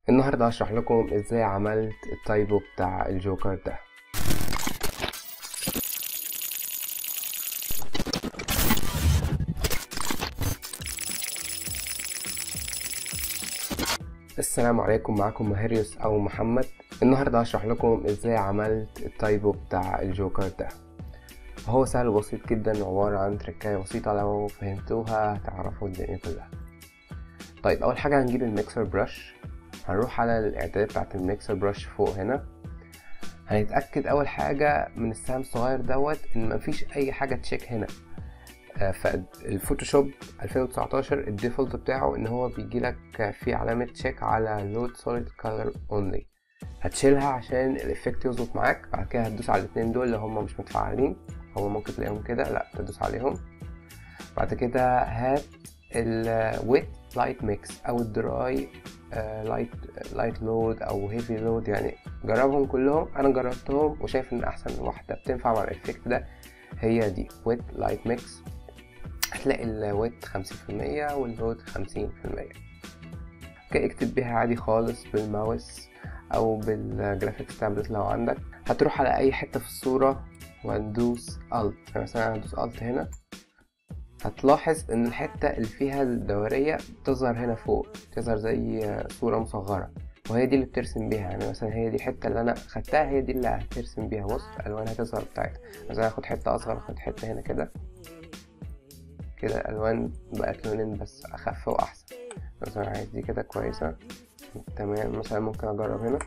النهاردة هشرح لكم ازاي عملت التايبو بتاع الجوكر ده السلام عليكم معاكم مهريوس او محمد النهاردة هشرح لكم ازاي عملت التايبو بتاع الجوكر ده هو سهل وبسيط جدا عبارة عن تركاية بسيطة لو فهمتوها هتعرفوا الدنيا كلها طيب اول حاجة هنجيب الميكسر برش هنروح على الاعدادات بتاعت الميكسر برش فوق هنا هنتأكد أول حاجة من السهم الصغير دوت إن مفيش أي حاجة تشيك هنا آه، فالفوتوشوب 2019 الديفولت بتاعه إن هو بيجيلك في علامة تشيك على لود سوليد كولر اونلي هتشيلها عشان الإفكت يظبط معاك بعد كده هتدوس على الاتنين دول اللي هما مش متفعلين هو ممكن تلاقيهم كده لأ تدوس عليهم بعد كده هات الويت لايت ميكس او الدراي لايت لايت لود او هيفي لود يعني جربهم كلهم انا جربتهم وشايف ان احسن واحده بتنفع مع الافكت ده هي دي ويت لايت ميكس هتلاقي الويت خمسين في المية واللود خمسين في المية اوكي اكتب بيها عادي خالص بالماوس او بالجرافيكس تابلت لو عندك هتروح على اي حته في الصوره وندوس الت مثلا هندوس الت هنا هتلاحظ ان الحتة اللي فيها الدورية بتظهر هنا فوق تظهر زي صورة مصغرة وهي دي اللي بترسم بيها يعني مثلا هي دي الحتة اللي انا خدتها هي دي اللي هترسم بيها بص الالوان هتظهر بتاعتها مثلا هاخد حتة اصغر اخد حتة هنا كده كده الالوان بقت لونين بس اخف واحسن مثلا عايز دي كده كويسة تمام مثلا ممكن اجرب هنا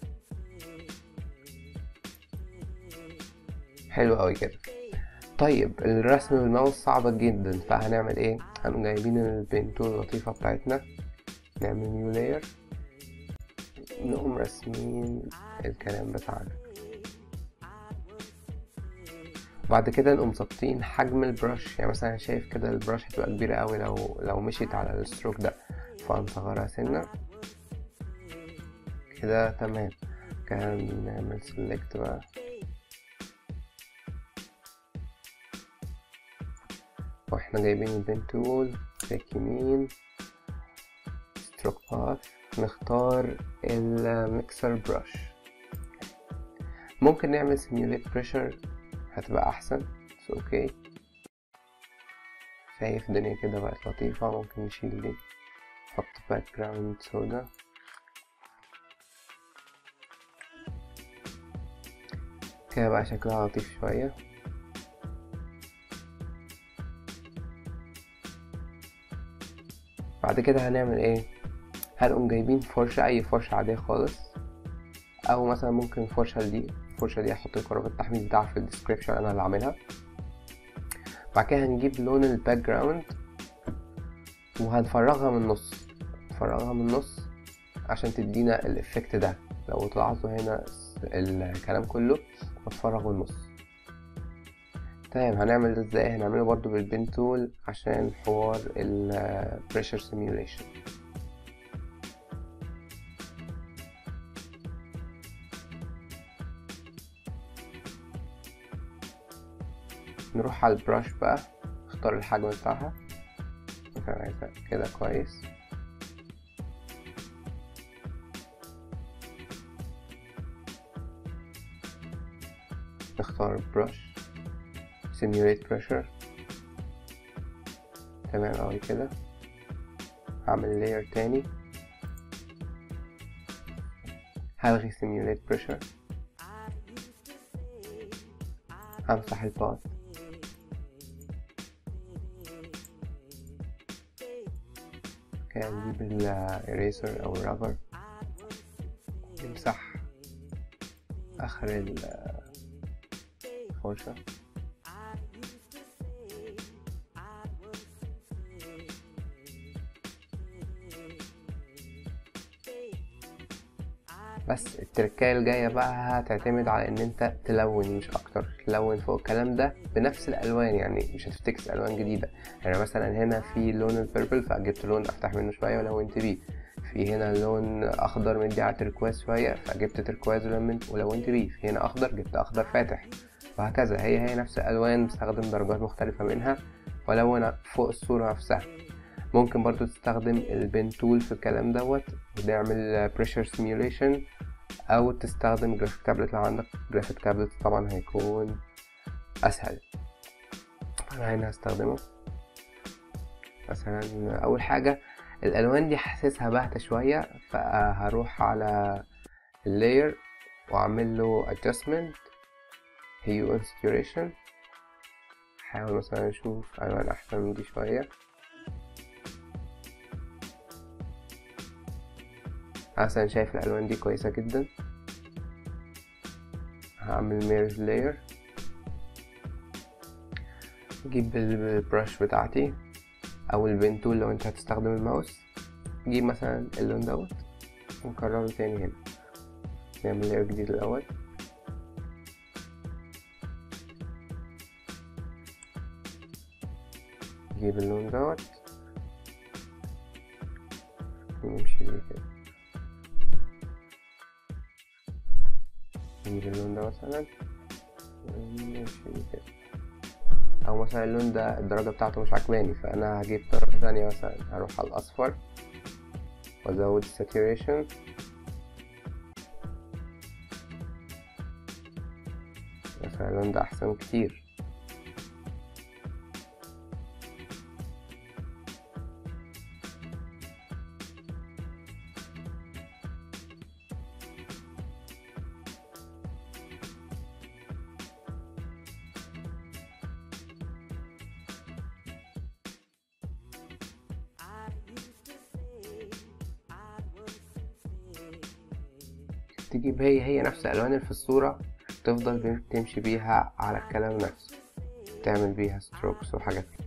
حلو قوي كده طيب الرسم بالماوس صعبة جدا فهنعمل ايه هنقوم جايبين البنتول اللطيفة بتاعتنا نعمل نيو لاير نقوم راسمين الكلام بتاعنا بعد كده نقوم ظابطين حجم البرش يعني مثلا شايف كده البرش هتبقى كبيرة قوي لو لو مشيت على الستروك ده فهنصغرها سنة كده تمام كان نعمل سيلكت بقى واحنا جايبين البين تول كليك يمين ستروك باث نختار الميكسر برش ممكن نعمل سيميوليت بريشر هتبقى احسن بس اوكي شايف الدنيا كده بقت لطيفة ممكن نشيل دي نحط باك جراوند سودا كده بقى شكلها لطيف شوية بعد كده هنعمل ايه هنقوم جايبين فرشة اي فرشة عادية خالص او مثلا ممكن الفرشة دي الفرشة دي هحط لكم رابط التحميل بتاعها في الديسكريبشن انا اللي عاملها بعد كده هنجيب لون الباك جراوند وهنفرغها من النص نفرغها من النص عشان تدينا الافكت ده لو تلاحظوا هنا الكلام كله متفرغ من النص تمام هنعمل ده ازاي هنعمله برضو بالبين تول عشان حوار ال pressure simulation نروح على البراش بقى نختار الحجم بتاعها مثلا عايزة كده كويس نختار brush simulate pressure تمام اوي كده هعمل layer تاني هلغي simulate pressure همسح الباث كده نجيب الإريسر أو الرابر نمسح آخر الفرشة بس التركاية الجاية بقى هتعتمد على ان انت تلون مش اكتر تلون فوق الكلام ده بنفس الالوان يعني مش هتفتكس الوان جديدة يعني مثلا هنا في لون البيربل فجبت لون افتح منه شوية ولونت بيه في هنا لون اخضر مدي على تركواز شوية فجبت تركواز ولونت ولونت بيه في هنا اخضر جبت اخضر فاتح وهكذا هي هي نفس الالوان بستخدم درجات مختلفة منها ولون فوق الصورة نفسها ممكن برضو تستخدم البين تول في الكلام دوت ونعمل بريشر سيميوليشن او تستخدم جرافيك تابلت لو عندك جرافيك تابلت طبعا هيكون اسهل انا هنا هستخدمه مثلا اول حاجه الالوان دي حاسسها باهته شويه فهروح على اللاير واعمل له adjustment hue and saturation حاول مثلا اشوف الوان احسن من دي شويه مثلا شايف الالوان دي كويسه جدا هعمل mirror layer اجيب البرش بتاعتي او البين تول لو انت هتستخدم الماوس جيب مثلا اللون دوت ونكرره تاني هنا نعمل layer جديد الاول نجيب اللون دوت ونمشي بيه كده نجيب اللون ده مثلا ونمشي بيه كده او مثلا اللون ده الدرجة بتاعته مش عجباني فانا هجيب درجة تانية مثلا هروح على الاصفر وازود saturation مثلا اللون ده احسن كتير تجيب هي هي نفس الالوان اللي في الصورة تفضل تمشي بيها على الكلام نفسه تعمل بيها ستروكس وحاجات كده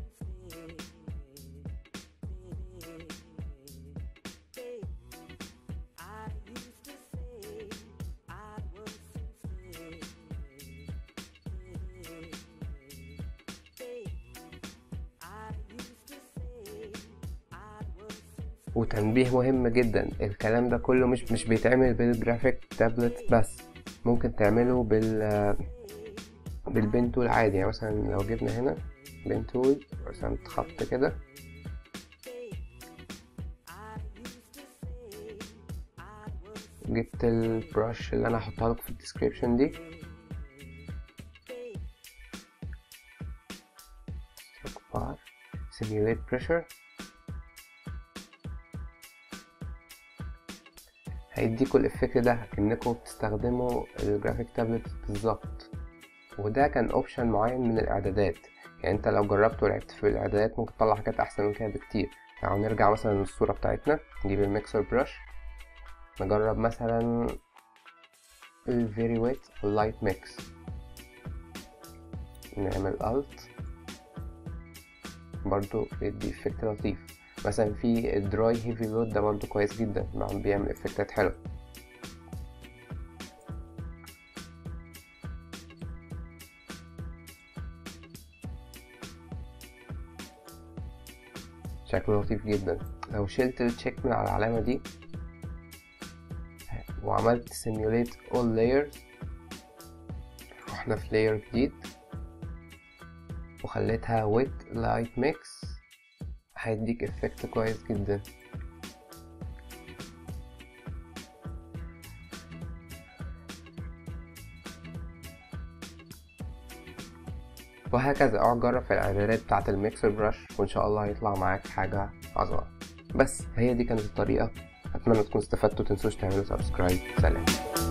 وتنبيه مهم جدا الكلام ده كله مش مش بيتعمل بالجرافيك تابلت بس ممكن تعمله بال بالبين تول عادي يعني مثلا لو جبنا هنا بين تول رسمت خط كده جبت البرش اللي انا هحطها لكم في الديسكريبشن دي simulate pressure هيديكوا الافكت ده كأنكم بتستخدموا الجرافيك تابلت بالظبط وده كان اوبشن معين من الاعدادات يعني انت لو جربت ولعبت في الاعدادات ممكن تطلع حاجات احسن من كده بكتير يعني نرجع مثلا للصورة بتاعتنا نجيب الميكسر برش نجرب مثلا ال very wet وال light mix نعمل alt برضو بيدي افكت لطيف مثلا في الدراي هيفي لود ده برضو كويس جدا بيعمل افكتات حلوه شكله لطيف جدا لو شلت التشيك من على العلامة دي وعملت simulate all layers رحنا في layer جديد وخليتها wet light mix هيديك افكت كويس جدا وهكذا اقعد جرب في الاعدادات بتاعة الميكسر برش وان شاء الله هيطلع معاك حاجة عظمة بس هي دي كانت الطريقة اتمنى تكونوا استفدتوا متنسوش تعملوا سبسكرايب سلام